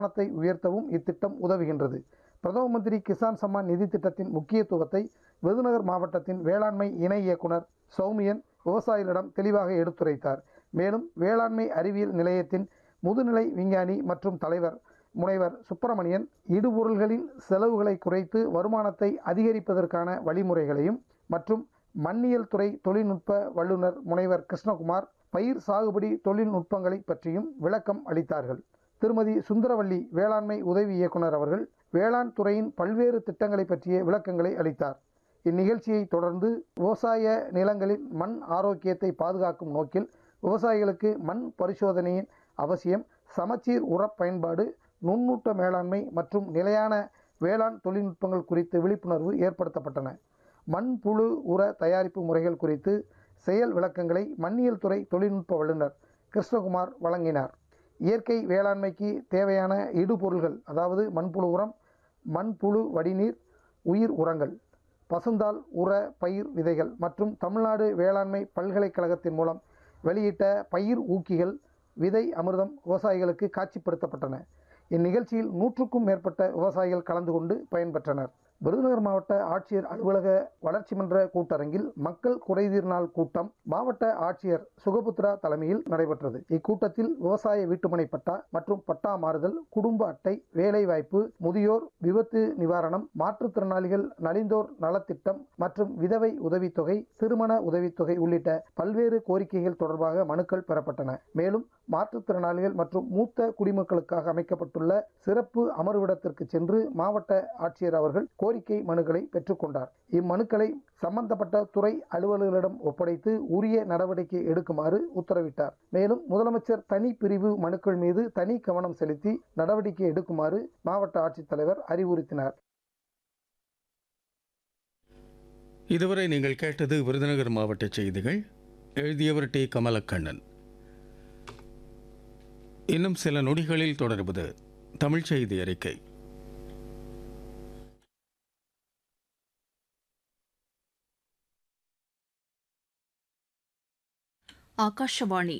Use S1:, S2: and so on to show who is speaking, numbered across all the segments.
S1: வருமானத்தை உயர்த்தவும் இத்திட்டம் உதவுகின்றது பிரதம மந்திரி கிசான் சம்மான் நிதி திட்டத்தின் முக்கியத்துவத்தை விருதுநகர் மாவட்டத்தின் வேளாண்மை இணை இயக்குனர் சௌமியன் விவசாயிகளிடம் தெளிவாக எடுத்துரைத்தார் மேலும் வேளாண்மை அறிவியல் நிலையத்தின் முதுநிலை விஞ்ஞானி மற்றும் தலைவர் முனைவர் சுப்பிரமணியன் இடுபொருள்களின் செலவுகளை குறைத்து வருமானத்தை அதிகரிப்பதற்கான வழிமுறைகளையும் மற்றும் மண்ணியல் துறை தொழில்நுட்ப வல்லுநர் முனைவர் கிருஷ்ணகுமார் பயிர் சாகுபடி தொழில்நுட்பங்களை பற்றியும் விளக்கம் அளித்தார்கள் திருமதி சுந்தரவல்லி வேளாண்மை உதவி இயக்குனர் அவர்கள் வேளாண் துறையின் பல்வேறு திட்டங்களை பற்றிய விளக்கங்களை அளித்தார் இந்நிகழ்ச்சியை தொடர்ந்து விவசாய நிலங்களின் மண் ஆரோக்கியத்தை பாதுகாக்கும் நோக்கில் விவசாயிகளுக்கு மண் பரிசோதனையின் அவசியம் சமச்சீர் உர பயன்பாடு நுண்ணூட்ட மேலாண்மை மற்றும் நிலையான வேளாண் தொழில்நுட்பங்கள் குறித்து விழிப்புணர்வு ஏற்படுத்தப்பட்டன மண்புழு உர தயாரிப்பு முறைகள் குறித்து செயல் விளக்கங்களை மண்ணியல் துறை தொழில்நுட்ப வல்லுநர் கிருஷ்ணகுமார் வழங்கினார் இயற்கை வேளாண்மைக்கு தேவையான இடுபொருள்கள் அதாவது மண்புழு உரம் மண்புழு வடிநீர் உயிர் உரங்கள் பசுந்தாள் உர பயிர் விதைகள் மற்றும் தமிழ்நாடு வேளாண்மை பல்கலைக்கழகத்தின் மூலம் வெளியிட்ட பயிர் ஊக்கிகள் விதை அமிர்தம் விவசாயிகளுக்கு காட்சிப்படுத்தப்பட்டன இந்நிகழ்ச்சியில் நூற்றுக்கும் மேற்பட்ட விவசாயிகள் கலந்து கொண்டு பயன்பெற்றனர் விருதுநகர் மாவட்ட ஆட்சியர் அலுவலக வளர்ச்சி மன்ற கூட்டரங்கில் மக்கள் குறைதீர் நாள் கூட்டம் மாவட்ட ஆட்சியர் சுகபுத்ரா தலைமையில் நடைபெற்றது இக்கூட்டத்தில் விவசாய வீட்டுமனை பட்டா மற்றும் பட்டா மாறுதல் குடும்ப அட்டை வேலைவாய்ப்பு முதியோர் விபத்து நிவாரணம் மாற்றுத்திறனாளிகள் நலிந்தோர் நலத்திட்டம் மற்றும் விதவை உதவித்தொகை திருமண உதவித்தொகை உள்ளிட்ட பல்வேறு கோரிக்கைகள் தொடர்பாக மனுக்கள் பெறப்பட்டன மேலும் மாற்றுத்திறனாளிகள் மற்றும் மூத்த குடிமக்களுக்காக அமைக்கப்பட்டுள்ள சிறப்பு அமர்விடத்திற்கு சென்று மாவட்ட ஆட்சியர் அவர்கள் கோரிக்கை மனுக்களை பெற்றுக்கொண்டார் இம்மனுக்களை சம்பந்தப்பட்ட துறை அலுவலர்களிடம் ஒப்படைத்து உரிய நடவடிக்கை எடுக்குமாறு உத்தரவிட்டார் மேலும் முதலமைச்சர் தனி பிரிவு மனுக்கள் மீது தனி கவனம் செலுத்தி நடவடிக்கை எடுக்குமாறு மாவட்ட ஆட்சித்தலைவர் அறிவுறுத்தினார்
S2: இதுவரை நீங்கள் கேட்டது விருதுநகர் மாவட்ட செய்திகள் எழுதியவர் டி கமலக்கண்ணன் இன்னும் சில நொடிகளில் தொடர்வது தமிழ் செய்தி அறிக்கை
S3: ಆಕಾಶವಾಣಿ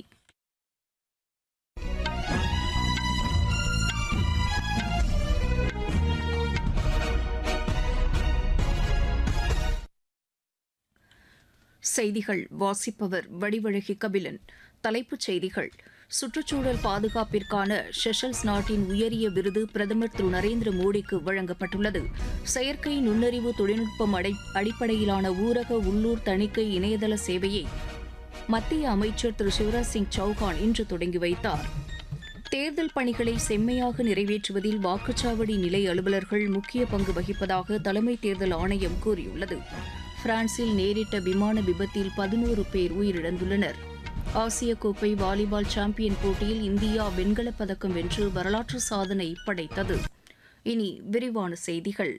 S3: செய்திகள் வாசிப்பவர் வடிவழகி கபிலன் தலைப்புச் செய்திகள் சுற்றுச்சூழல் பாதுகாப்பிற்கான செஷல்ஸ் நாட்டின் உயரிய விருது பிரதமர் திரு நரேந்திர மோடிக்கு வழங்கப்பட்டுள்ளது செயற்கை நுண்ணறிவு தொழில்நுட்பம் அடை அடிப்படையிலான ஊரக உள்ளூர் தணிக்கை இணையதள சேவையை மத்திய அமைச்சர் திரு சிவராஜ் சிங் சௌகான் இன்று தொடங்கி வைத்தார் தேர்தல் பணிகளை செம்மையாக நிறைவேற்றுவதில் வாக்குச்சாவடி நிலை அலுவலர்கள் முக்கிய பங்கு வகிப்பதாக தலைமை தேர்தல் ஆணையம் கூறியுள்ளது பிரான்சில் நேரிட்ட விமான விபத்தில் பதினோரு பேர் உயிரிழந்துள்ளனர் ஆசிய கோப்பை வாலிபால் சாம்பியன் போட்டியில் இந்தியா வெண்கலப் பதக்கம் வென்று வரலாற்று சாதனை படைத்தது இனி விரிவான செய்திகள்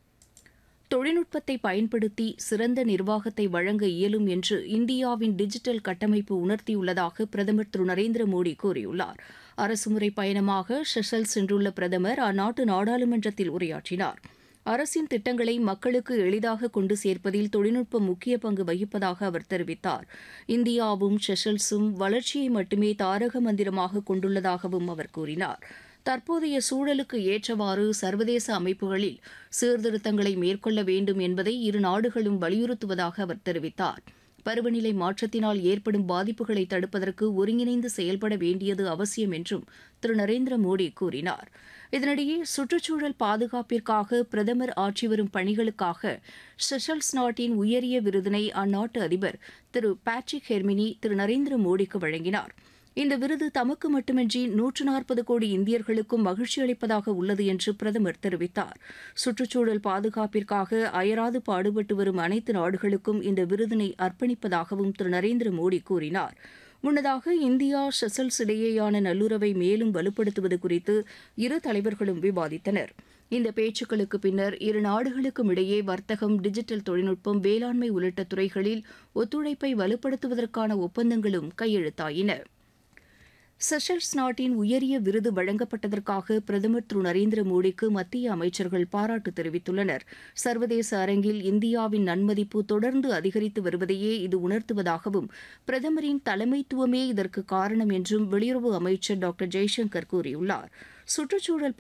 S3: தொழில்நுட்பத்தை பயன்படுத்தி சிறந்த நிர்வாகத்தை வழங்க இயலும் என்று இந்தியாவின் டிஜிட்டல் கட்டமைப்பு உணர்த்தியுள்ளதாக பிரதமர் திரு நரேந்திர மோடி கூறியுள்ளார் அரசுமுறை பயணமாக ஷெஷல் சென்றுள்ள பிரதமர் அந்நாட்டு நாடாளுமன்றத்தில் உரையாற்றினார் அரசின் திட்டங்களை மக்களுக்கு எளிதாக கொண்டு சேர்ப்பதில் தொழில்நுட்பம் முக்கிய பங்கு வகிப்பதாக அவர் தெரிவித்தார் இந்தியாவும் ஷெஷல்ஸும் வளர்ச்சியை மட்டுமே தாரக மந்திரமாக கொண்டுள்ளதாகவும் அவர் கூறினார் தற்போதைய சூழலுக்கு ஏற்றவாறு சர்வதேச அமைப்புகளில் சீர்திருத்தங்களை மேற்கொள்ள வேண்டும் என்பதை இரு நாடுகளும் வலியுறுத்துவதாக அவர் தெரிவித்தார் பருவநிலை மாற்றத்தினால் ஏற்படும் பாதிப்புகளை தடுப்பதற்கு ஒருங்கிணைந்து செயல்பட வேண்டியது அவசியம் என்றும் திரு நரேந்திர மோடி கூறினார் இதனிடையே சுற்றுச்சூழல் பாதுகாப்பிற்காக பிரதமர் ஆற்றி வரும் பணிகளுக்காக செஷல்ஸ் நாட்டின் உயரிய விருதினை அந்நாட்டு அதிபர் திரு பேட்ரிக் ஹெர்மினி திரு நரேந்திர மோடிக்கு வழங்கினார் இந்த விருது தமக்கு மட்டுமின்றி நூற்று நாற்பது கோடி இந்தியர்களுக்கும் மகிழ்ச்சி அளிப்பதாக உள்ளது என்று பிரதமர் தெரிவித்தார் சுற்றுச்சூழல் பாதுகாப்பிற்காக அயராது பாடுபட்டு வரும் அனைத்து நாடுகளுக்கும் இந்த விருதினை அர்ப்பணிப்பதாகவும் திரு நரேந்திர மோடி கூறினார் முன்னதாக இந்தியா ஷெசல்ஸ் இடையேயான நல்லுறவை மேலும் வலுப்படுத்துவது குறித்து இரு தலைவர்களும் விவாதித்தனர் இந்த பேச்சுக்களுக்கு பின்னர் இரு நாடுகளுக்கும் இடையே வர்த்தகம் டிஜிட்டல் தொழில்நுட்பம் வேளாண்மை உள்ளிட்ட துறைகளில் ஒத்துழைப்பை வலுப்படுத்துவதற்கான ஒப்பந்தங்களும் கையெழுத்தாயின செஷல்ஸ் நாட்டின் உயரிய விருது வழங்கப்பட்டதற்காக பிரதமர் திரு நரேந்திர மோடிக்கு மத்திய அமைச்சர்கள் பாராட்டு தெரிவித்துள்ளனர் சர்வதேச அரங்கில் இந்தியாவின் நன்மதிப்பு தொடர்ந்து அதிகரித்து வருவதையே இது உணர்த்துவதாகவும் பிரதமரின் தலைமைத்துவமே இதற்கு காரணம் என்றும் வெளியுறவு அமைச்சர் டாக்டர் ஜெய்சங்கர் கூறியுள்ளார் சுற்றுச்சூழல்